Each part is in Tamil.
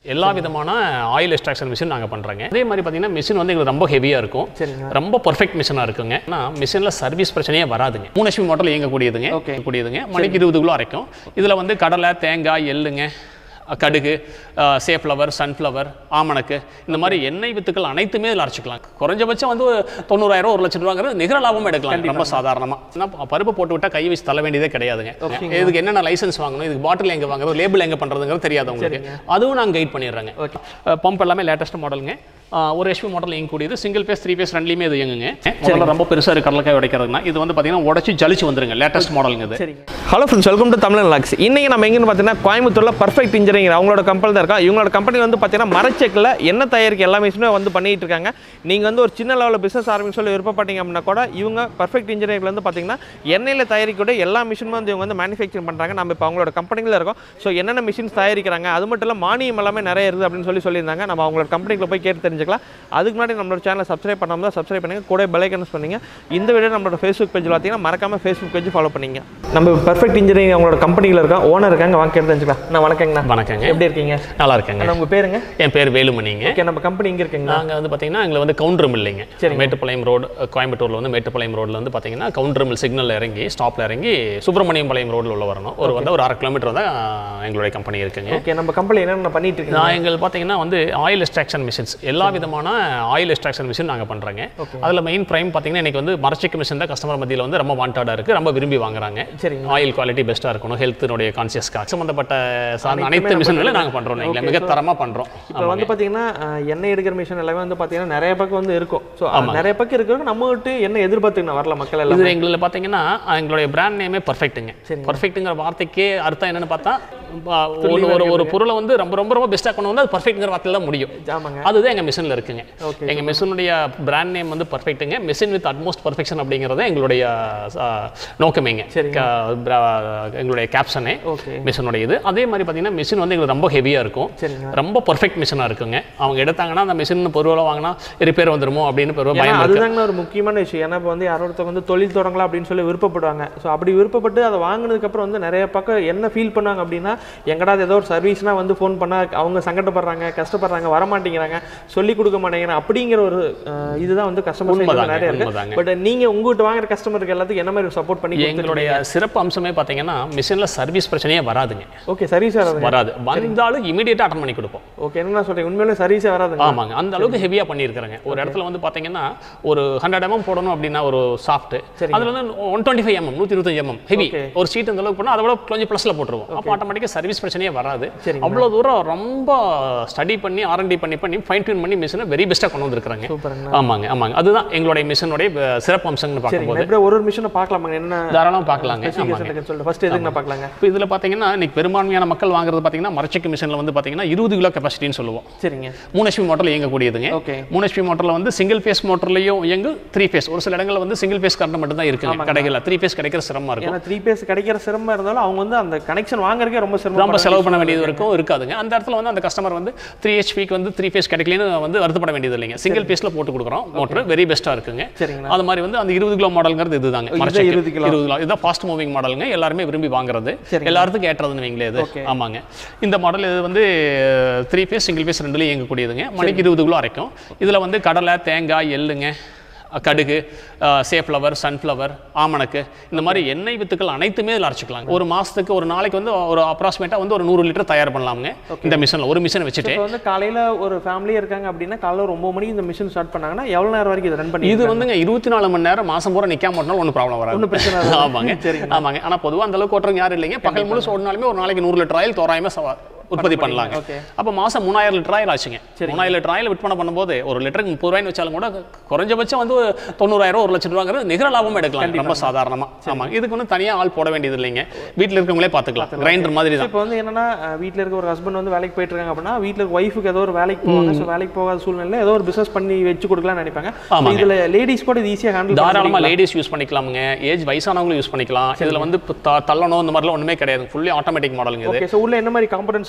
எல்லா விதமான ஆயில் எக்ஸ்ட்ராக்ஷன் மிஷின் நாங்கள் பண்ணுறோங்க அதே மாதிரி பார்த்தீங்கன்னா மிஷின் வந்து எங்களுக்கு ரொம்ப ஹெவியாக இருக்கும் சரிங்க. ரொம்ப பர்ஃபெக்ட் மிஷினாக இருக்குங்க ஆனால் மிஷினில் சர்வீஸ் பிரச்சனையே வராதுங்க மூணு ஹெச்பி மோட்டரில் இயங்கக்கூடியதுங்க Okay. கூடியதுங்க மணிக்கு இருபது கிலோ அரைக்கும் இதில் வந்து கடலை தேங்காய் எள்ளுங்க அஹ், கடுகு சேஃப்ளவர் சன்ஃப்ளவர் ஆமணக்கு இந்த மாதிரி எண்ணெய் வித்துக்கள் அனைத்துமே இதில் அரைச்சிக்கலாம் குறைஞ்சபட்சம் வந்து தொண்ணூறாயிரம் ஒரு லட்சம் ரூபாங்கிறது நிகர லாபமும் எடுக்கலாம் ரொம்ப சாதாரணமாக ஏன்னா பருப்பு போட்டு விட்டால் கை வச்சு தள்ள வேண்டியதே கிடையாதுங்க இதுக்கு என்னென்ன லைசன்ஸ் வாங்கணும் இதுக்கு பாட்டில் எங்கே வாங்குறது லேபிள் எங்கே பண்ணுறதுங்கிறது தெரியாது உங்களுக்கு அதுவும் நாங்கள் கைட் பண்ணிடுறேங்க பம்ப் எல்லாமே லேட்டஸ்ட் மாடலுங்க ஒரு ஹெச்பி மாடல் இயங்கக்கூடியது சிங்கிள் பேஸ் த்ரீ பேஸ் ரெண்டுலையுமே இது இயங்குங்க முதல்ல ரொம்ப பெருசாக இருக்கு கடலக்காய் உடைக்கிறதுனா இது வந்து பார்த்தீங்கன்னா உடச்சி ஜலிச்சு வந்துருங்க லேட்டஸ்ட் மாடலுங்க இது சரிங்க hello friends welcome to Tamil logs இன்னைக்கு நம்ம எங்கன்னு பார்த்தீங்கன்னா கோயம்புத்தூர்ல பர்ஃபெக்ட் இன்ஜினியரிங் அவங்களோட கம்பெனி தான் இருக்கா இவங்களோட கம்பெனி வந்து பார்த்தீங்கன்னா மரச்செக்கில் என்ன தயாரிக்க எல்லா மிஷினுமே வந்து பண்ணிட்டு இருக்காங்க நீங்கள் வந்து ஒரு சின்ன லெவலில் பிஸ்னஸ் ஆரம்பிக்க சொல்லி விருப்பப்பட்டீங்க அப்படின்னா கூட இவங்க பர்ஃபெக்ட் இன்ஜினியரிங்ல வந்து பார்த்தீங்கன்னா எண்ணெயில் தயாரிக்கக்கூடிய எல்லா மிஷினுமே வந்து இவங்க வந்து மேனுஃபேக்சரிங் பண்ணுறாங்க நம்ம இப்போ அவங்களோட கம்பெனியில் இருக்கோம் ஸோ என்னென்ன மிஷின்ஸ் தயாரிக்கிறாங்க அது மட்டும் இல்லை மானியம் எல்லாமே நிறைய இருக்குது அப்படின்னு சொல்லி சொல்லியிருந்தாங்க நம்ம அவங்களோட கம்பெனிக்குள்ள போய் கேட்டு தெரிஞ்சுக்கலாம் அதுக்கு முன்னாடி நம்மளோட சேனலை சப்ஸ்கிரைப் பண்ணாமல் தான் சப்ஸ்கிரைப் பண்ணுங்க கூட பெல் ஐக்கன்ஸ் பண்ணீங்க இந்த வீடியோ நம்மளோட ஃபேஸ்புக் பேஜில் பார்த்தீங்கன்னா மறக்காம ஃபேஸ்புக் பேஜ் ஃபாலோ பண்ணீங்க நம்ம பர்ஃபெக்ட் இன்ஜினியரிங் அவங்களோட கம்பெனியில் இருக்கோம் ஓனர் இருக்காங்க வாங்க கேட்டு தெரிஞ்சுக்கலாம் நான் வணக்கங்கண்ணா வணக்கங்க எப்படி இருக்கீங்க நல்லா இருக்கேங்க அண்ணா, உங்க பேருங்க என் பேர் வேலுமணிங்க ஓகே நம்ம கம்பெனி இங்கே இருக்குங்களா நாங்கள் வந்து பார்த்தீங்கன்னா எங்களை வந்து கவுண்டர் மில்லிங்க சரிங்க. மேட்டுப்பாளையம் ரோடு கோயம்புத்தூரில் வந்து மேட்டுப்பாளையம் ரோடில் வந்து பார்த்தீங்கன்னா கவுண்டர் மில் சிக்னல் இறங்கி ஸ்டாப்பில் இறங்கி சுப்பிரமணியம் பாளையம் ரோடில் உள்ள வரணும் ஒரு வந்து ஒரு அரை கிலோமீட்டர் தான் எங்களுடைய கம்பெனி இருக்குங்க ஓகே நம்ம கம்பெனி என்னென்ன பண்ணிட்டு இருக்கீங்க நான் எங்கள் பார்த்தீங்கன்னா வந்து ஆயில் எக்ஸ்ட்ராக்ஷன் மிஷின்ஸ் எல்லா விதமான ஆயில் எக்ஸ்ட்ராக்ஷன் மிஷின் நாங்கள் பண்ணுறோங்க அதில் மெயின் ப்ரைம் பார்த்தீங்கன்னா இன்னைக்கு வந்து மரச்சிக்கு மிஷின் தான் கஸ்டமர் மத்தியில் வந்து ரொம்ப வாண்டடாக இருக்குது ரொம்ப விரும்பி வாங்குறாங்க சரிங்க ஆயில் குவாலிட்டி பெஸ்ட்டாக இருக்கணும் ஹெல்த்தினுடைய கான்சியஸ்க்காக சம்மந்தப்பட்ட சார்ந்த அனைத்து மிஷின்களும் நாங்கள் பண்ணுறோம் நீங்களே மிக தரமாக பண்ணுறோம் இப்போ வந்து பார்த்தீங்கன்னா அஹ், எண்ணெய் எடுக்கிற மிஷின் எல்லாமே வந்து பார்த்தீங்கன்னா நிறைய பக்கம் வந்து இருக்கும் ஸோ நிறைய பக்கம் இருக்கிறது நம்ம விட்டு என்ன எதிர்பார்த்துக்கணும் வரல மக்கள் எல்லாம் இது எங்களில் பார்த்தீங்கன்னா எங்களுடைய பிராண்ட் நேமே பர்ஃபெக்ட்டுங்க பர்ஃபெக்ட்டுங்கிற வார்த்தைக்கே அர்த்தம் என்னன்னு பார்த்தா ப- ஒரு ஒரு ஒரு பொருளை வந்து ரொம்ப ரொம்ப ரொம்ப பெஸ்ட்டாக கொண்டு வந்து அது பர்ஃபெக்ட்ங்கிற வார்த்தையில் தான் முடியும் ஆமாங்க அதுதான் எங்கள் மிஷினில் இருக்குங்க Okay, எங்கள் மிஷினுடைய பிராண்ட் நேம் வந்து பர்ஃபெக்ட்டுங்க மிஷின் வித் அட்மோஸ்ட் பர்ஃபெக்ஷன் அப்படிங்கிறது எங்களுடைய ஆ, நோக்கமேங்க சரிங்க. க- பிர- எங்களுடைய கேப்ஷனே ஓகே மிஷினுடைய இது அதே மாதிரி பார்த்தீங்கன்னா மிஷின் வந்து எங்களுக்கு ரொம்ப ஹெவியாக இருக்கும் சரிங்க ரொம்ப பர்ஃபெக்ட் மிஷினாக இருக்குங்க அவங்க எடுத்தாங்கன்னா அந்த மிஷின் பொருளை வாங்கினா ரிப்பேர் வந்துருமோ அப்படின்னு பெருவா ஏன்னா பயம் இருக்கு அதுதாங்க ஒரு முக்கியமான விஷயம் ஏன்னா இப்போ வந்து யாரோ ஒருத்தவங்க வந்து தொழில் தொடங்கலாம் அப்படின்னு சொல்லி விருப்பப்படுவாங்க ஸோ அப்படி விருப்பப்பட்டு அதை வாங்கினதுக்கப்புறம் வந்து நிறைய பக்கம் என்ன ஃபீல் பண்ணாங்க அப்படின்னா எங்கடா இது ஏதோ ஒரு சர்வீஸ்னா வந்து ஃபோன் பண்ணா அவங்க சங்கடப்படுறாங்க கஷ்டப்படுறாங்க வரமாட்டேங்கிறாங்க சொல்லி கொடுக்க மாட்டேங்கிறாங்க அப்படிங்கிற ஒரு அஹ், இதுதான் வந்து கஸ்டமர் உண்மைதாங்க, நிறைய இருக்கு உண்மைதாங்க. பட் நீங்க உங்ககிட்ட வாங்குற கஸ்டமருக்கு எல்லாத்துக்கும் என்ன மாதிரி சப்போர்ட் பண்ணி எங்களுடைய சிறப்பு அம்சமே பார்த்தீங்கன்னா மிஷினில் சர்வீஸ் பிரச்சனையே வராதுங்க ஓகே சர்வீஸ் வராதுங்க வராது வந்தாலும் இமீடியட்டாக அட்டன் பண்ணி கொடுப்போம் ஓகே என்ன சொல்றீங்க உண்மையிலே சர்வீஸே வராதுங்க ஆமாங்க அந்த அளவுக்கு ஹெவியாக பண்ணியிருக்கிறேங்க ஒரு இடத்துல வந்து பார்த்தீங்கன்னா ஒரு ஹண்ட்ரட் எம்எம் போடணும் அப்படின்னா ஒரு சாஃப்ட் சரிங்க. அதில் வந்து ஒன் டுவெண்ட்டி ஃபைவ் எம்எம் நூற்றி இருபத்தஞ்சு எம்எம் ஹெவி Okay. ஒரு சீட் அந்த அளவுக்கு போனால் அதை விட கொஞ்சம் ப்ளஸில் போட்டுருவோம் அப்போ ஆட்டோமேட்டிக்காக சர்வீஸ் பிரச்சனையே வராது சரிங்க. அவ்வளோ தூரம் ரொம்ப ஸ்டடி பண்ணி ஆர்என்டி பண்ணி பண்ணி ஃபைன் டியூன் பண்ணி மிஷினை வெரி பெஸ்ட்டாக கொண்டு வந்திருக்கிறாங்க சூப்பருங்க ஆமாங்க ஆமாங்க அதுதான் எங்களுடைய மிஷினுடைய சிறப்பு அம்சங்கள்னு சரிங்க பார்க்கும்போது எப்படி ஒரு ஒரு மிஷினை பார்க்கலாமாங்க என்ன தாராளமாக பார்க்கலாங்க ஆமாங்க ஸ்பெசிஃபிகேஷன் இருக்குன்னு சொல்லிட்டு ஃபர்ஸ்ட் எதுக்கு நான் பார்க்கலாங்க இப்போ இதில் பார்த்தீங்கன்னா இன்னைக்கு பெரும்பான்மையான மக்கள் வாங்குறது பார்த்தீங்கன்னா மரச்செக்கு மிஷினில் வந்து பார்த்தீங்கன்னா இருபது கிலோ கெப்பாசிட்டின்னு சொல்லுவோம் சரிங்க மூணு ஹெச்பி மோட்டரில் இயங்கக்கூடியதுங்க ஓகே மூணு ஹெச்பி மோட்டரில் வந்து சிங்கிள் பேஸ் மோட்டர்லையும் இயங்கு த்ரீ பேஸ் ஒரு சில இடங்களில் வந்து சிங்கிள் பேஸ் கரண்ட் மட்டும் தான் இருக்குங்க கடைகளில் த்ரீ பேஸ் கிடைக்கிற சிரமமாக இருக்கும் ஏன்னா த்ரீ பேஸ் கிடைக்கிற சிரமம் இருந்தாலும் அவங்க வந்து அந்த கனெக்ஷன் வாங்குறதுக்கே ரொம்ப சிரமம் ரொம்ப செலவு பண்ண வேண்டியது இருக்கும் இருக்காதுங்க அந்த இடத்துல வந்து அந்த கஸ்டமர் வந்து த்ரீ ஹெச்பிக்கு வந்து த்ரீ பேஸ் கிடைக்கலன்னு வந்து வருத்தப்பட வேண்டியது இல்லைங்க சிங்கிள் பேஸில் போட்டு கொடுக்குறோம் மோட்டர் வெரி பெஸ்ட்டாக இருக்குங்க சரிங்கண்ணா அது மாதிரி வந்து அந்த இருபது கிலோ மாடல்ங்கிறது இதுதாங்க இதுதான் மரச்செக்கு 20 கிலோ. இருபது கிலோ இதுதான் ஃபாஸ்ட் மூவிங் மாடலுங்க எல்லாருமே விரும்பி வாங்குறது சரிங்க. எல்லாத்துக்கும் ஏற்றதுன்னு வைங்களே இது Okay. ஆமாங்க இந்த மாடல் இது வந்து த்ரீ பேஸ் சிங்கிள் பேஸ் ரெண்டுலையும் இயங்கக்கூடியதுங்க மணிக்கு இருபது கிலோ அரைக்கும் இதில் வந்து கடலை தேங்காய் எள்ளுங்க அஹ், கடுகு சேஃப்ளவர் சன்ஃப்ளவர் ஆமணக்கு இந்த மாதிரி எண்ணெய் வித்துக்கள் அனைத்துமே இதில் அரைச்சிக்கலாம் ஒரு மாதத்துக்கு ஒரு நாளைக்கு வந்து ஒரு அப்ராக்சிமேட்டாக வந்து ஒரு நூறு லிட்டர் தயார் பண்ணலாமுங்க இந்த மிஷினில் ஒரு மிஷினை வச்சுட்டு இப்போ வந்து காலையில ஒரு ஃபேமிலி இருக்காங்க அப்படின்னா காலைல ஒரு ஒன்பது மணிக்கு இந்த மிஷின் ஸ்டார்ட் பண்ணாங்கன்னா எவ்வளவு நேரம் வரைக்கும் இதை ரன் பண்ணி இது வந்துங்க இருபத்தி நாலு மணி நேரம் மாதம் பூரா நிற்காம ஓட்டினாலும் ஒன்றும் ப்ராப்ளம் வராது ஒன்றும் பிரச்சனை இல்லை. ஆமாங்க சரிங்க. ஆமாங்க ஆனால் பொதுவாக அந்த அளவுக்கு ஓட்டுறவங்க யாரும் இல்லைங்க பகல் முழுசு ஓடினாலுமே ஒரு நாளைக்கு நூறு லிட்டர் ஆயில் தோராயமாக சவா உற்பத்தி பண்ணலாங்க ஓகே அப்போ மாதம் மூணாயிரம் லிட்டர் ஆயில் ஆச்சுங்க மூணாயிரம் லிட்டர் ஆயில் விற்பனை பண்ணும்போது ஒரு லிட்டருக்கு முப்பது ரூபாய்னு வச்சாலும் கூட குறைஞ்சபட்சம் வந்து தொண்ணூறாயிரம் ஒரு லட்சம் ரூபாங்கிறது நிகர லாபமும் எடுக்கலாம் ரொம்ப சாதாரணமாக ஆமாங்க இதுக்கு வந்து தனியாக ஆள் போட வேண்டியது இல்லைங்க வீட்டில் இருக்கவங்களே பார்த்துக்கலாம் கிரைண்டர் மாதிரி தான் இப்போ வந்து என்னன்னா அஹ், வீட்ல இருக்க ஒரு ஹஸ்பண்ட் வந்து வேலைக்கு போயிட்டு இருக்காங்க அப்படின்னா வீட்ல இருக்க ஒய்ஃபுக்கு ஏதோ ஒரு வேலைக்கு போவாங்க ஸோ வேலைக்கு போகாத சூழ்நிலை ஏதோ ஒரு பிசினஸ் பண்ணி வச்சு கொடுக்கலாம்னு நினைப்பாங்க So ஆமாங்க. இதுல லேடிஸ் கூட இது ஈஸியாக ஹேண்டில் தாராளமாக லேடிஸ் யூஸ் பண்ணிக்கலாமுங்க ஏஜ் வயசானவங்களும் யூஸ் பண்ணிக்கலாம் இதில் வந்து இப்போ த- தள்ளணும் இந்த மாதிரிலாம் ஒன்றுமே கிடையாது ஃபுல்லி ஆட்டோமேட்டிக் மாடலுங்க இது ஓகே ஸோ உள்ள என்ன மாதிரி காம்பனன்ஸ்ல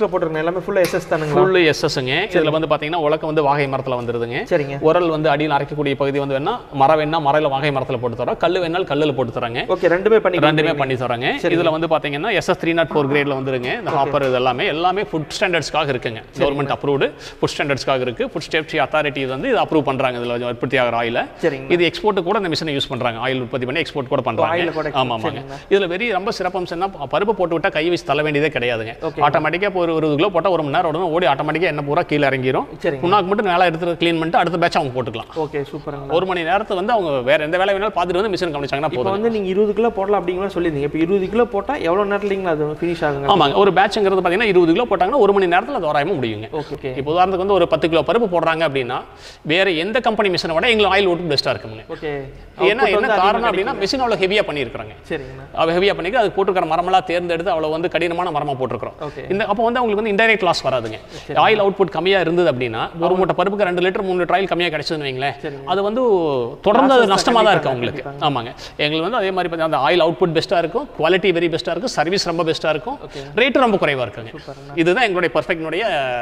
பாக்ஸில் போட்டிருக்கேன் எல்லாமே ஃபுல்லாக எஸ்எஸ் தானுங்களா ஃபுல்லு எஸ்எஸ்ங்க இதில் வந்து பார்த்தீங்கன்னா உலக்க வந்து வாகை மரத்தில் வந்துருதுங்க சரிங்க உரல் வந்து அடியில் அரைக்கக்கூடிய பகுதி வந்து வேணா மரம் வேணா மரையில் வாகை மரத்தில் போட்டு தரோம் கல் வேணாலும் கல்லில் போட்டு தராங்க ஓகே ரெண்டுமே பண்ணி ரெண்டுமே பண்ணி தராங்க இதுல வந்து பாத்தீங்கன்னா எஸ்எஸ் த்ரீ நாட் ஃபோர் கிரேட்ல வந்துருங்க இந்த ஹாப்பர் இது எல்லாமே எல்லாமே ஃபுட் ஸ்டாண்டர்ட்ஸ்க்காக இருக்குங்க கவர்மெண்ட் அப்ரூவ்டு ஃபுட் ஸ்டாண்டர்ட்ஸ்க்காக இருக்கு ஃபுட் சேஃப்டி அத்தாரிட்டி வந்து இது அப்ரூவ் பண்றாங்க இதுல உற்பத்தி ஆகிற ஆயில சரிங்க இது எக்ஸ்போர்ட் கூட இந்த மிஷினை யூஸ் பண்றாங்க ஆயில் உற்பத்தி பண்ணி எக்ஸ்போர்ட் கூட oil பண்றாங்க கூட ஆமா ஆமாங்க இதுல வெரி ரொம்ப சிறப்பம்சம் என்ன பருப்பு போட்டு விட்டா கை வச்சு தள்ள வேண்டியதே கிடையாதுங்க Okay. ஆட்டோமேட்டிக்கா இப்போ ஒரு இருபது கிலோ போட்டா ஒரு மணி நேரம் உடனே ஓடி ஆட்டோமேட்டிக்கா என்ன பூரா கீழே இறங்கிரும் சரிங்க புண்ணாக்கு மட்டும் மேலே எடுத்து க்ளீன் பண்ணிட்டு அடுத்த பேட்ச் அவங்க போட்டுக்கலாம் ஓகே சூப்பருங்க ஒரு மணி நேரத்தை வந்து அவங்க வேற எந்த வேலை வேணாலும் பார்த்துட்டு வந்து மிஷின் கவனிச்சாங்கன்னா இப்போ போதும் வந்து நீங்கள் இருபது கிலோ போடலாம் அப்படிங்கிற சொல்லியிருந்தீங்க இப்போ இருபது கிலோ போட்டால் எவ்வளோ நேரத்துலங்களா அது ஃபினிஷ் ஆகுங்க ஆமாங்க ஒரு பேட்ச்ங்கிறது பார்த்தீங்கன்னா இருபது கிலோ போட்டாங்கன்னா ஒரு மணி நேரத்தில் அது வராயமாக முடியுங்க ஓகே ஓகே இப்போ உதாரணத்துக்கு வந்து ஒரு பத்து கிலோ பருப்பு போடுறாங்க அப்படின்னா வேற எந்த கம்பெனி மிஷினை விட எங்களுக்கு ஆயில் ஓட்டு பெஸ்ட்டாக இருக்குங்க ஓகே ஏன்னா என்ன காரணம் அப்படின்னா மிஷின் அவ்வளோ ஹெவியாக பண்ணியிருக்காங்க சரிங்கண்ணா அவ ஹெவியாக பண்ணிக்க அது போட்டிருக்கிற மரமெல்லாம் தேர்ந்தெடுத்து அவ்வளோ வந்து கடினமான மரமாக போட்டிருக்கிறோம் ஓகே இந்த அப்போ வந்து அவங்களுக்கு வந்து இன்டைரக்ட் லாஸ் வராதுங்க ஆயில் அவுட்புட் கம்மியாக இருந்தது அப்படின்னா ஒரு மூட்டை பருப்புக்கு ரெண்டு லிட்டர் மூணு லிட்டர் ஆயில் கம்மியாக கிடைச்சதுன்னு வைங்களேன் சரிங்க. அது வந்து தொடர்ந்து அது நஷ்டமாக தான் இருக்கு அவங்களுக்கு ஆமாங்க எங்களுக்கு வந்து அதே மாதிரி பார்த்தீங்கன்னா அந்த ஆயில் அவுட்புட் பெஸ்ட்டாக இருக்கும் குவாலிட்டி வெரி பெஸ்ட்டாக இருக்கும் சர்வீஸ் ரொம்ப பெஸ்ட்டாக இருக்கும் ரேட்டு ரொம்ப குறைவாக இருக்குங்க இதுதான் எங்களுடைய பர்ஃபெக்ட்னுடைய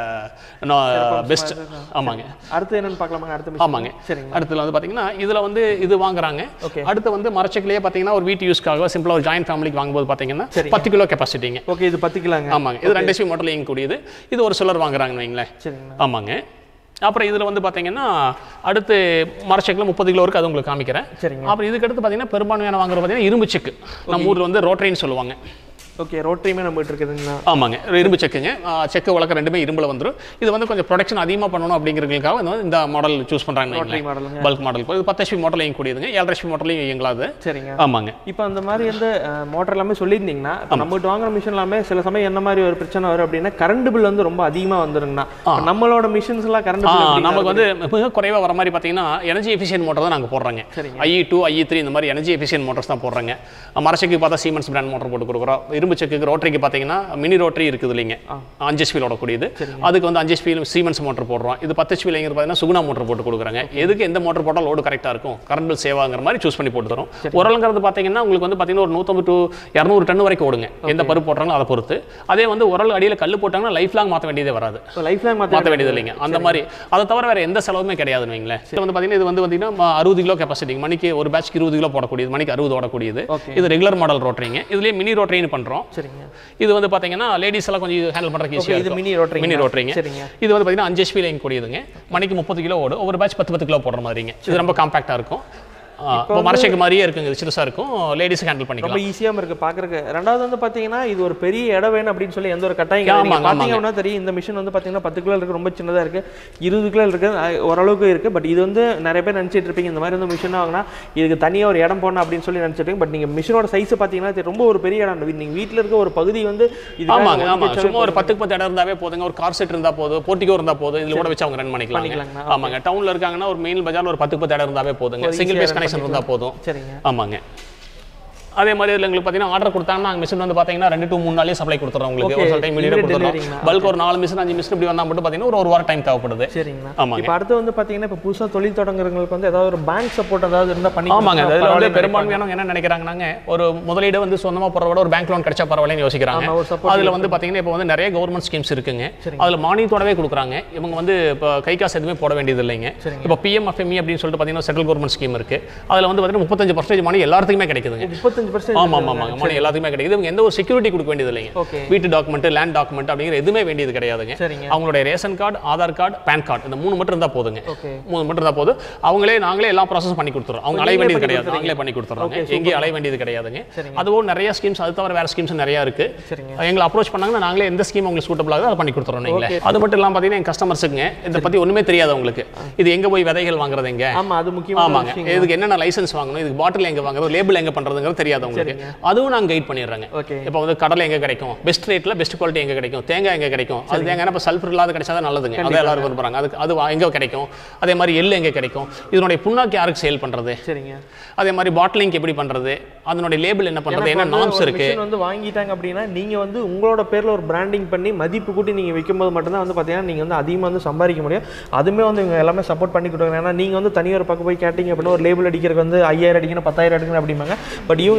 பெஸ்ட் ஆமாங்க அடுத்து என்னன்னு பார்க்கலாமாங்க அடுத்த மிஷின் ஆமாங்க சரிங்க அடுத்துல வந்து பாத்தீங்கன்னா இதுல வந்து இது வாங்குறாங்க ஓகே அடுத்து வந்து மரச்சக்கிலேயே பாத்தீங்கன்னா ஒரு வீட்டு யூஸ்க்காக சிம்பிளா ஒரு ஜாயின்ட் ஃபேமிலிக்கு வாங்கும்போது பாத்தீங்கன்னா சரி. பத்து கிலோ கெப்பாசிட்டிங்க ஓகே இது பத்து கிலோங்க ஆமாங்க இது ரெண்டு எஸ்பி மாடல் இயங்கக்கூடியது இது ஒரு சிலர் வாங்குறாங்கன்னு வைங்களேன் சரிங்கண்ணா ஆமாங்க அப்புறம் இதில் வந்து பார்த்தீங்கன்னா அடுத்து மரச்செக்கில் முப்பது கிலோ இருக்குது அது உங்களுக்கு காமிக்கிறேன் சரிங்க அப்புறம் இதுக்கு அடுத்து பார்த்தீங்கன்னா பெரும்பான்மையான வாங்குறது பார்த்தீங்கன்னா இரும்பு செக்கு நம்ம ஊரில் வந்து ரோட்டரின்னு சொல்லுவாங்க ஓகே ரோட்டரியுமே நம்மகிட்ட இருக்குதுங்கண்ணா ஆமாங்க இரும்பு செக்குங்க ஆ, செக்கு வழக்க ரெண்டுமே இரும்பில் வந்துடும் இது வந்து கொஞ்சம் ப்ரொடக்ஷன் அதிகமாக பண்ணணும் அப்படிங்கிறதுக்காக இந்த வந்து இந்த மாடல் சூஸ் பண்ணுறாங்க ரோட்டரி மாடலுங்க பல்க் மாடல் இது பத்து ஹெச்பி மாடல் இயங்கக்கூடியதுங்க ஏழரை ஹெச்பி மாடலையும் இயங்கலாது சரிங்க ஆமாங்க இப்போ அந்த மாதிரி வந்து மோட்டர் எல்லாமே சொல்லியிருந்தீங்கன்னா இப்போ நம்மகிட்ட வாங்குற மிஷின் எல்லாமே சில சமயம் என்ன மாதிரி ஒரு பிரச்சனை வரும் அப்படின்னா கரண்ட் பில் வந்து ரொம்ப அதிகமாக வந்துருங்கண்ணா இப்ப நம்மளோட மிஷின்ஸ் எல்லாம் கரண்ட் ஆ, பில் நமக்கு வந்து மிக குறைவாக வர மாதிரி பார்த்தீங்கன்னா எனர்ஜி எஃபிஷியன்ட் மோட்டர் தான் நாங்கள் போடுறாங்க சரிங்க. ஐஇ டூ ஐஇ த்ரீ இந்த மாதிரி எனர்ஜி எஃபிஷியன்ட் மோட்டர்ஸ் தான் போடுறாங்க மரச்செக்கு பார்த்தா சீமென்ஸ் பிராண்ட் மோட்டர் போட்டு கொடுக்குறோம் இரும்பு செக்குக்கு ரோட்டரிக்கு பார்த்தீங்கன்னா மினி ரோட்டரி இருக்குது இல்லைங்க அஞ்சு ஹெச்பியில் ஓடக்கூடியது அதுக்கு வந்து அஞ்சு ஹெச்பியில் சீமென்ஸ் மோட்டர் போடுறோம் இது பத்து ஹெச்பியில் பார்த்தீங்கன்னா சுகுணா மோட்டர் போட்டு கொடுக்குறாங்க எதுக்கு எந்த மோட்டர் போட்டால் லோடு கரெக்டாக இருக்கும் கரண்ட் பில் சேவ் ஆகுற மாதிரி சூஸ் பண்ணி போட்டு தரோம் உரலுங்கிறது பார்த்தீங்கன்னா உங்களுக்கு வந்து பார்த்தீங்கன்னா ஒரு நூற்றம்பது டு இரநூறு டன் வரைக்கும் ஓடுங்க எந்த பருப்பு போடுறாங்களோ அதை பொறுத்து அதே வந்து உரல் அடியில் கல் போட்டாங்கன்னா லைஃப் லாங் மாற்ற வேண்டியதே வராது லைஃப் லைன் மாற்ற வேண்டியது இல்லைங்க அந்த மாதிரி அதை தவிர வேற எந்த செலவுமே கிடையாதுன்னு வைங்களேன் இது வந்து பார்த்தீங்கன்னா இது வந்து பார்த்தீங்கன்னா அறுபது கிலோ கெப்பாசிட்டி மணிக்கு ஒரு பேட்ச்க்கு இருபது கிலோ போடக்கூடியது மணிக்கு அறுபது ஓடக்கூடியது ஓகே இது ரெகுலர் மாடல் ரோட்டரிங்க இதுலேயே மினி ரோட்டரின்னு பண்ணுறோம் சரிங்க இது வந்து பார்த்தீங்கன்னா லேடிஸ் எல்லாம் கொஞ்சம் ஹேண்டில் பண்ணுறதுக்கு ஓகே ஈஸியாக இது இருக்கும் மினி ரோட்டரி மினி ரோட்டரிங்க சரிங்க இது வந்து பார்த்தீங்கன்னா அஞ்சு ஹெச்பி லைன் கூடியதுங்க மணிக்கு முப்பது கிலோ ஓடும் ஒவ்வொரு பேட்ச் பத்து பத்து கிலோ போடுற மாதிரிங்க இது ரொம்ப காம்பாக்டாக இருக்கும் இப்போ மரச்சேக்கு மாதிரியே இருக்குங்க இது சிறுசாக இருக்கும் லேடிஸ் ஹேண்டில் பண்ணிக்கலாம் ரொம்ப ஈஸியாக இருக்கு பார்க்கறதுக்கு ரெண்டாவது வந்து பார்த்தீங்கன்னா இது ஒரு பெரிய இடம் வேணும் அப்படின்னு சொல்லி எந்த ஒரு கட்டாயம் கிடையாது. நீங்க ஆமாங்க, பார்த்தீங்க அப்படின்னா தெரியும் இந்த மிஷின் வந்து பார்த்தீங்கன்னா பத்து கிலோ இருக்கு ரொம்ப சின்னதாக இருக்கு இருபது கிலோ இருக்கு அஹ் ஓரளவுக்கு இருக்கு பட் இது வந்து நிறைய பேர் நினச்சிட்டு இருப்பீங்க இந்த மாதிரி வந்து மிஷின் வாங்கினா இதுக்கு தனியாக ஒரு இடம் போடணும் அப்படின்னு சொல்லி நினச்சிட்டு பட் நீங்கள் மிஷினோட சைஸ் பார்த்தீங்கன்னா இது ரொம்ப ஒரு பெரிய இடம் நீங்கள் வீட்டில் இருக்க ஒரு பகுதி வந்து இது ஆமாங்க ஆமா சும்மா ஒரு பத்துக்கு பத்து இடம் இருந்தாவே போதுங்க ஒரு கார் செட் இருந்தா போதும் போர்ட்டிகோ இருந்தா போதும் இதுல கூட வச்சு அவங்க ரன் பண்ணிக்கலாம் பண்ணிக்கலாங்கண்ணா. ஆமாங்க டவுன்ல இருக்காங்கன்னா ஒரு மெயின் பஜார்ல ஒரு பத்துக்கு பத்து இடம் இருந்தாவே போதுங்க ஒரு சிங்கிள் easy-ஆ பேஸ் run கனெக்ஷன் இருந்தா போதும் சரிங்க ஆமாங்க அதே மாதிரி இதில் எங்களுக்கு பார்த்தீங்கன்னா ஆர்டர் கொடுத்தாங்கன்னா நாங்கள் மிஷின் வந்து பார்த்தீங்கன்னா ரெண்டு டு மூணு நாளே சப்ளை கொடுத்துறோம் உங்களுக்கு Okay. ஒரு சில டைம் இமீடியட் Immediate கொடுத்துறோம் delivery-ங்களா? பல்க் ஒரு நாலு மிஷின் அஞ்சு மிஷின் இப்படி வந்தால் மட்டும் பார்த்தீங்கன்னா ஒரு ஒரு வாரம் டைம் தேவைப்படுது சரிங்கண்ணா ஆமாங்க. இப்போ அடுத்து வந்து பார்த்தீங்கன்னா இப்போ புதுசாக தொழில் தொடங்குறவங்களுக்கு வந்து ஏதாவது ஒரு பேங்க் சப்போர்ட் ஏதாவது இருந்தால் பண்ணி ஆமாங்க கொடுத்தா அதில் வந்து பரவாயில்லைன்னு பெரும்பான்மையானவங்க என்ன நினைக்கிறாங்கன்னாங்க ஒரு முதலீடு வந்து சொந்தமாக போகிற விட ஒரு பேங்க் லோன் கிடைச்சா பரவாயில்லைன்னு யோசிக்கிறாங்க ஆமா, ஒரு support அதில் வந்து பார்த்தீங்கன்னா இப்போ வந்து நிறைய கவர்மெண்ட் ஸ்கீம்ஸ் இருக்குங்க அதில் மானியத்தோடவே கொடுக்குறாங்க இவங்க வந்து இப்போ கை காசு எதுவுமே போட வேண்டியது இல்லைங்க சரிங்க. இப்போ பிஎம்எஃப்எம்இ அப்படின்னு சொல்லிட்டு பார்த்தீங்கன்னா சென்ட்ரல் கவர்மெண்ட் ஸ்கீம் இருக்கு அதில் வந்து பார்த்தீங்கன்னா முப்பத்தஞ்சு பர்சன்டேஜ் மணி எல்லாத்துக்குமே கிடைக்குதுங்க முப்பத்தஞ்சு பர்சன்ட் ஆமாம் ஆமாம் ஆமாங்க மணி எல்லாத்துக்குமே கிடைக்குது இவங்க எந்த ஒரு செக்யூரிட்டி கொடுக்க வேண்டியது இல்லைங்க ஓகே வீட்டு டாக்குமெண்ட் லேண்ட் டாக்குமெண்ட் அப்படிங்கிற எதுவுமே வேண்டியது கிடையாதுங்க சரிங்க அவங்களுடைய ration card Aadhaar card PAN card இந்த மூணு மட்டும் இருந்தால் போதுங்க ஓகே மூணு மட்டும் இருந்தால் போதும் அவங்களே நாங்களே எல்லா ப்ராசஸ் பண்ணி கொடுத்துறோம் அவங்க அலைய நீங்களே வேண்டியது பண்ணி கிடையாது நாங்களே பண்ணி கொடுத்துறோங்க Okay, எங்கேயும் அலைய வேண்டியது கிடையாதுங்க சரிங்க. அதுவும் நிறைய ஸ்கீம்ஸ் அது தவிர வேற ஸ்கீம்ஸ் நிறைய இருக்கு சரிங்க எங்களை அப்ரோச் பண்ணாங்கன்னா நாங்களே எந்த ஸ்கீம் உங்களுக்கு சூட்டபிள் ஆகுதோ அதை பண்ணி கொடுத்துறோம் நீங்களே அது மட்டும் இல்லாமல் பார்த்தீங்கன்னா என் கஸ்டமர்ஸுங்க இதை பற்றி ஒன்றுமே தெரியாது அவங்களுக்கு இது எங்கே போய் விதைகள் வாங்குறது எங்க ஆமா அது முக்கியமான ஆமாங்க விஷயம் இதுக்கு என்னென்ன லைசன்ஸ் வாங்கணும் இதுக்கு பாட்டில் எங்க வாங்குறது லேபிள் எங்க பண்றதுங்கிறது தெரியாது உங்களுக்கு அதுவும் நாங்க கைட் பண்ணிடுறாங்க ஓகே இப்போ வந்து கடலை எங்க கிடைக்கும் பெஸ்ட் ரேட்ல பெஸ்ட் குவாலிட்டி எங்க கிடைக்கும் தேங்காய் எங்க கிடைக்கும் அது தேங்காய் இப்போ சல்ஃபர் இல்லாத கிடைச்சா தான் நல்லதுங்க அதை எல்லாரும் விரும்புறாங்க அதுக்கு அது வா- எங்க கிடைக்கும் அதே மாதிரி எள்ளு எங்க கிடைக்கும் இதனுடைய புண்ணாக்கு யாருக்கு சேல் பண்றது சரிங்க அதே மாதிரி பாட்டிலிங் எப்படி பண்றது அதனுடைய லேபிள் என்ன பண்றது என்ன வந்து நாம்ஸ் ஒரு இருக்கு machine வந்து வாங்கிட்டாங்க அப்படின்னா நீங்க வந்து உங்களோட பேர்ல ஒரு பிராண்டிங் பண்ணி மதிப்பு கூட்டி நீங்க விற்கும்போது மட்டும்தான் வந்து பாத்தீங்கன்னா நீங்க வந்து அதிகமா வந்து சம்பாதிக்க முடியும் அதுமே வந்து இவங்க எல்லாமே சப்போர்ட் பண்ணி கொடுக்குறாங்க ஏன்னா நீங்க வந்து தனியார் பக்கம் போய் கேட்டீங்க அப்படின்னா ஒரு லேபிள் அடிக்கிறதுக்கு வந்து ஐயாயிரம் அடிக்கணும் பத்தாயிரம் அடிக்கணும் அப்படிம்பாங்க பட் இவங்க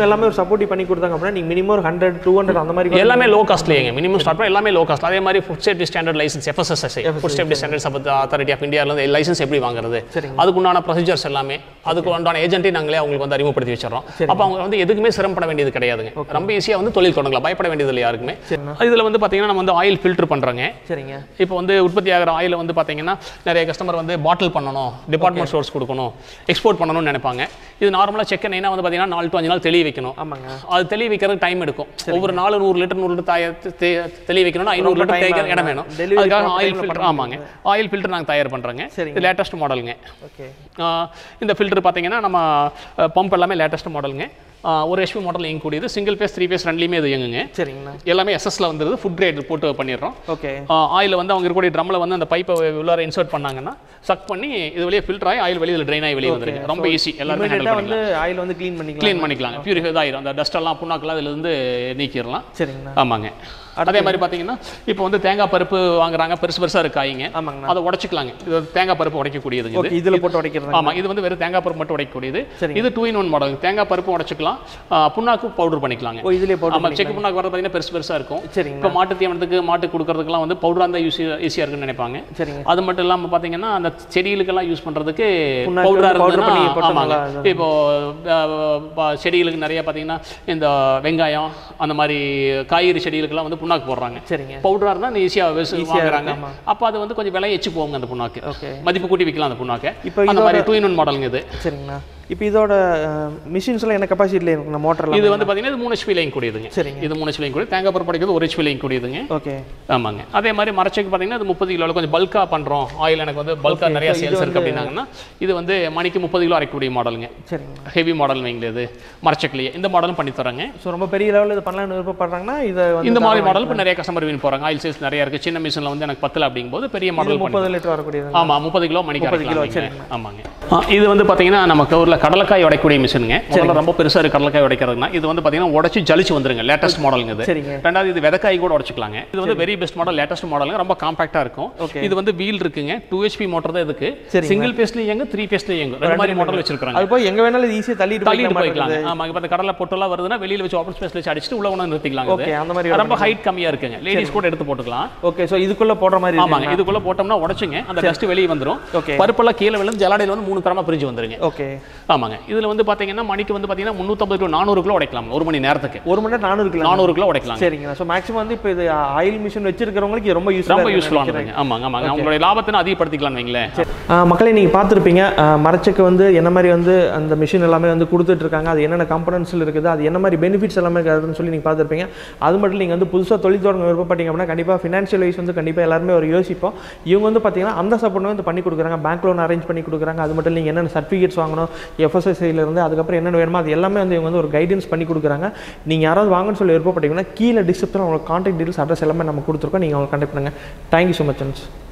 எல்லாமே ஒரு சப்போர்ட்டிவ் பண்ணி கொடுத்தாங்க அப்படின்னா நீங்கள் மினிமம் ஒரு ஹண்ட்ரட் டூ ஹண்ட்ரட் அந்த மாதிரி எல்லாமே லோ காஸ்ட்லேங்க மினிமம் ஸ்டார்ட் பண்ண எல்லாமே லோ காஸ்ட் அதே மாதிரி food safety standard licence FSSI food safety standards authority of இந்தியாவிலேருந்து லைசன்ஸ் எப்படி வாங்குறது சரிங்க. அதுக்குண்டான ப்ரொசீஜர்ஸ் எல்லாமே அதுக்கு உண்டான ஏஜென்ட்டே நாங்களே அவங்களுக்கு வந்து அறிமுகப்படுத்தி வச்சிடறோம் அப்போ அவங்க வந்து எதுக்குமே சிரமப்பட வேண்டியது கிடையாதுங்க ரொம்ப ஈஸியாக வந்து தொழில் தொடங்கலாம் பயப்பட வேண்டியது இல்லை யாருக்குமே சரிண்ணா இதில் வந்து பார்த்தீங்கன்னா நம்ம வந்து ஆயில் ஃபில்டர் பண்ணுறோங்க சரிங்க இப்போ வந்து உற்பத்தி ஆகிற ஆயில் வந்து பார்த்தீங்கன்னா நிறைய கஸ்டமர் வந்து பாட்டில் பண்ணணும் டிபார்ட்மெண்ட் ஸ்டோர்ஸ் கொடுக்கணும் எக்ஸ்போர்ட் பண்ணணும்னு நினைப்பாங்க இது நார்மலாக செக் எண்ணெய்னா வந்து பார்த்தீங்கன்னா நாலு டு அஞ்சு நாள் தெளிய வைக்கணும் ஆமாங்க அது தெளிய வைக்கிறதுக்கு டைம் எடுக்கும் ஒவ்வொரு நாலு நூறு லிட்டர் நூறு லிட்டர் தாய தெ- தெளிய வைக்கணும்னா ஐநூறு லிட்டர் time தேய்க்க ஆகும். இடம் வேணும் Delivery அதுக்காக proper ஆயில் time ல ஃபில்டர் ஆமாங்க ஆயில் ஃபில்டர் நாங்கள் தயார் பண்ணுறோங்க சரிங்க. இது லேட்டஸ்ட் மாடலுங்க ஓகே இந்த ஃபில்டர் பார்த்தீங்கன்னா நம்ம பம்ப் எல்லாமே லேட்டஸ்ட் மாடலுங்க ஒரு ஹெச்பி மாடல் இயங்கக்கூடியது சிங்கிள் பேஸ் த்ரீ பேஸ் ரெண்டுலேயுமே இது இயங்குங்க சரிங்கண்ணா எல்லாமே எஸ்எஸ்ல வந்துருது ஃபுட் கிரேட் போட்டு பண்ணிடுறோம் ஓகே ஆயில் வந்து அவங்க இருக்கக்கூடிய ட்ரம்மில் வந்து அந்த பைப்பை உள்ளார இன்சர்ட் பண்ணாங்கன்னா சக் பண்ணி இது வழியே ஃபில்டர் ஆகி ஆயில் வெளியில் ட்ரைன் ஆகி வெளியே வந்துருங்க ரொம்ப ஈஸி எல்லாருமே ஹேண்டில் இமீடியட்டாக பண்ணிக்கலாம் வந்து ஆயில் வந்து க்ளீன் பண்ணிக்கலாம் க்ளீன் பண்ணிக்கலாம் பியூரிஃபை ஆயிரும் அந்த டஸ்ட் எல்லாம் புண்ணாக்கெல்லாம் இதுல இருந்து நீக்கிடலாம் சரிங்கண்ணா ஆமாங்க அதே மாதிரி பார்த்தீங்கன்னா இப்போ வந்து தேங்காய் பருப்பு வாங்குறாங்க பெருசு பெருசாக இருக்காயிங்க ஆமாங்கண்ணா அதை உடைச்சிக்கலாங்க இது தேங்காய் பருப்பு உடைக்கக்கூடியதுங்க இது ஓகே இதில் போட்டு உடைக்கிறது ஆமா இது வந்து வெறும் தேங்காய் பருப்பு மட்டும் உடைக்கக்கூடியது சரிங்க. இது டூ இன் ஒன் மாடல் தேங்காய் பருப்பு உடைச்சிக்கலாம் ஆ, புண்ணாக்கு பவுடர் பண்ணிக்கலாங்க ஓ இதிலே போட்டு ஆமா செக்கு புண்ணாக்கு வரது பார்த்தீங்கன்னா பெருசு பெருசா இருக்கும் சரிங்கண்ணா இப்போ மாட்டு தீவனத்துக்கு மாட்டு கொடுக்கறதுக்குலாம் வந்து பவுடராக இருந்தால் யூஸ் ஈஸியாக இருக்குன்னு நினைப்பாங்க சரிங்க அது மட்டும் இல்லாமல் பார்த்தீங்கன்னா அந்த செடிகளுக்கெல்லாம் யூஸ் பண்ணுறதுக்கு புண்ணாக்கு பவுடராக வந்து powder இருந்ததுன்னா பண்ணி போட்டா ஆமாங்க நல்லா இப்போ அஹ், ப- செடிகளுக்கு நிறைய பார்த்தீங்கன்னா இந்த வெங்காயம் அந்த மாதிரி காய்கறி செடிகளுக்கெல்லாம் வந்து புண்ணாக்கு போடுறாங்க சரிங்க பவுடராக இருந்தால் ஈஸியாக வாங்குறாங்க ஆமா. அப்போ அது வந்து கொஞ்சம் விலை எச்சு போங்க அந்த புண்ணாக்கு ஓகே மதிப்பு கூட்டி விற்கலாம் அந்த புண்ணாக்கு இப்போ அந்த மாதிரி டூ இன் ஒன் மாடலுங்க இது சரிங்கண்ணா இப்போ இதோட மிஷின்ஸ்லாம் என்ன கெப்பாசிட்டியில் இருக்குண்ணா மோட்டர்லாம் இது வந்து பார்த்தீங்கன்னா இது மூணு ஹெச்பி லைன் கூடியதுங்க சரிங்க இது மூணு ஹெச்பி லைன் கூடியது தேங்காய் பருப்பு படிக்கிறது ஒரு ஹெச்பி லைன் கூடியதுங்க ஓகே ஆமாங்க அதே மாதிரி மரச்செக்கு பார்த்தீங்கன்னா இது முப்பது கிலோ கொஞ்சம் பல்காக பண்ணுறோம் ஆயில் எனக்கு வந்து பல்காக நிறைய சேல்ஸ் இருக்கு அப்படின்னாங்கன்னா இது வந்து மணிக்கு முப்பது கிலோ அரைக்கக்கூடிய மாடலுங்க சரிங்கண்ணா ஹெவி மாடல் வைங்களே இது மரச்செக்கிலேயே இந்த மாடலும் பண்ணி தராங்க ஸோ ரொம்ப பெரிய லெவலில் இது பண்ணலாம்னு விருப்பப்படுறாங்கன்னா இதை வந்து இந்த மாதிரி மாடல் இப்போ நிறைய கஸ்டமர் வின் போகிறாங்க ஆயில் சேல்ஸ் நிறைய இருக்குது சின்ன மிஷினில் வந்து எனக்கு பத்தில் அப்படிங்கும்போது பெரிய மாடல் பண்ணி முப்பது லிட்டர் வரக்கூடியது ஆமா முப்பது கிலோ மணிக்கு 30 கிலோ, அரைக்கலாம் ஆமாங்க ஆ, இது வந்து பார்த்தீங்கன்னா நமக்கு ஊரில் கடலக்காய் உடைக்கக்கூடிய மிஷினுங்க முதல்ல ரொம்ப பெருசாக இருக்கு கடலக்காய் உடைக்கிறதுனா இது வந்து பார்த்தீங்கன்னா உடச்சி ஜலிச்சு வந்துருங்க லேட்டஸ்ட் மாடலுங்க இது சரிங்க ரெண்டாவது இது விதக்காய் கூட உடச்சிக்கலாங்க இது வந்து வெரி பெஸ்ட் மாடல் லேட்டஸ்ட் மாடலுங்க ரொம்ப காம்பாக்டாக இருக்கும் Okay. இது வந்து வீல் இருக்குங்க டூ ஹெச்பி மோட்டர் தான் இதுக்கு சரிங்க. சிங்கிள் பேஸ்ல இயங்கு த்ரீ பேஸ்ல இயங்கும் ரெண்டு மாதிரி மாடல் வச்சிருக்காங்க அது போய் எங்க வேணாலும் இது ஈஸியாக தள்ளிட்டு தள்ளிட்டு போய்க்கலாம் போய்க்கலாம் ஆமா இப்போ இந்த கடலை பொட்டெல்லாம் வருதுன்னா வெளியில வச்சு ஓப்பன் ஸ்பேஸ்ல வச்சு அடிச்சுட்டு உள்ள கொண்டு நிறுத்திக்கலாங்க ஓகே இது. அந்த மாதிரி ரொம்ப ஹைட் கம்மியா இருக்குங்க லேடிஸ் கூட எடுத்து போட்டுக்கலாம் ஓகே ஸோ இதுக்குள்ள போடுற மாதிரி ஆமாங்க இதுக்குள்ள போட்டோம்னா உடைச்சுங்க அந்த டஸ்ட் வெளியே வந்துரும் ஓகே பருப்பெல்லாம் கீழே விழுந்து ஜலாடையில் வந்து மூணு தரமா பிரிஞ்சு வந்துருங்க ஓகே ஆமாங்க இதுல வந்து பாத்தீங்கன்னா மணிக்கு வந்து பாத்தீங்கன்னா முந்நூற்றம்பது டு நானூறு கிலோ உடைக்கலாம் ஒரு மணி நேரத்துக்கு ஒரு மணி நேரம் நானூறு கிலோ நானூறு கிலோ உடைக்கலாம் சரிங்கண்ணா ஸோ மேக்ஸிமம் வந்து இப்போ இது ஆயில் மிஷின் வச்சிருக்கிறவங்களுக்கு இது ரொம்ப யூஸ்ஃபுல்லாக ரொம்ப யூஸ்ஃபுல்லானதுங்க ஆமாங்க ஆமாங்க அவங்களுடைய லாபத்தை அதிகப்படுத்திக்கலாம் வைங்களேன் மக்களை நீங்கள் பார்த்துருப்பீங்க மரச்சக்கு வந்து என்ன மாதிரி வந்து அந்த மிஷின் எல்லாமே வந்து கொடுத்துட்டு இருக்காங்க அது என்னென்ன கம்பனன்ஸில் இருக்குது அது என்ன மாதிரி பெனிஃபிட்ஸ் எல்லாமே இருக்குதுன்னு சொல்லி நீங்கள் பார்த்துருப்பீங்க அது மட்டும் நீங்கள் வந்து புதுசாக தொழில் தொடங்க விருப்பப்பட்டீங்க அப்படின்னா கண்டிப்பாக ஃபினான்ஷியல் வைஸ் வந்து கண்டிப்பாக எல்லாருமே ஒரு யோசிப்போம் இவங்க வந்து பார்த்தீங்கன்னா அந்த சப்போர்ட் வந்து பண்ணி கொடுக்குறாங்க பேங்க் லோன் அரேஞ்ச் பண்ணி கொடுக்குறாங்க அது மட்டும் நீங்கள் என்னென்ன சர்டிஃபிகேட்ஸ் வாங்கணும் FSSI ல இருந்து அதுக்கப்புறம் என்னென்ன வேணுமோ அது எல்லாமே வந்து இவங்க வந்து ஒரு கைடன்ஸ் பண்ணி கொடுக்குறாங்க நீங்கள் யாராவது வாங்கன்னு சொல்லி விருப்பப்பட்டீங்கன்னா கீழே டிஸ்கிரிப்ஷனில் உங்களுக்கு கான்டாக்ட் டீல்ஸ் அட்ரஸ் எல்லாமே நம்ம கொடுத்துருக்கோம் நீங்கள் அவங்க கான்டாக்ட் பண்ணுங்கள் தேங்க்யூ ஸோ மச்